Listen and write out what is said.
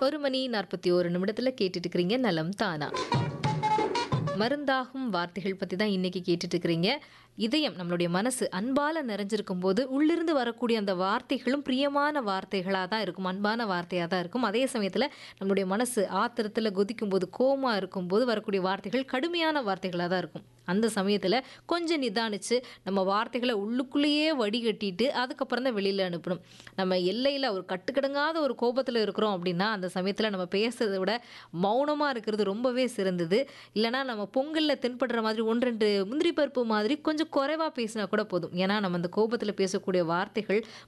ஒரு மணி நாற்பத்தி ஒரு நிமிடத்தில் கேட்டுட்டு இருக்கிறீங்க நலம் தானா மருந்தாகும் வார்த்தைகள் பற்றி தான் இன்னைக்கு கேட்டுட்டு இருக்கிறீங்க இதயம் நம்மளுடைய மனசு அன்பால் நிறைஞ்சிருக்கும் போது உள்ளிருந்து வரக்கூடிய அந்த வார்த்தைகளும் பிரியமான வார்த்தைகளாக தான் இருக்கும் அன்பான வார்த்தையாக தான் இருக்கும் அதே சமயத்தில் நம்மளுடைய மனசு ஆத்திரத்தில் கொதிக்கும் போது கோமா இருக்கும்போது வரக்கூடிய வார்த்தைகள் கடுமையான வார்த்தைகளாக தான் இருக்கும் அந்த சமயத்தில் கொஞ்சம் நிதானிச்சு நம்ம வார்த்தைகளை உள்ளுக்குள்ளேயே வடிகட்டிட்டு அதுக்கப்புறம் தான் வெளியில் அனுப்பணும் நம்ம எல்லையில் ஒரு கட்டுக்கடங்காத ஒரு கோபத்தில் இருக்கிறோம் அப்படின்னா அந்த சமயத்தில் நம்ம பேசுறதை விட மௌனமாக இருக்கிறது ரொம்பவே சிறந்தது இல்லைனா நம்ம பொங்கலில் தென்படுற மாதிரி ஒன்று ரெண்டு முந்திரி பருப்பு மாதிரி கொஞ்சம் குறைவாக பேசினா கூட போதும் ஏன்னா நம்ம அந்த கோபத்தில் பேசக்கூடிய வார்த்தைகள்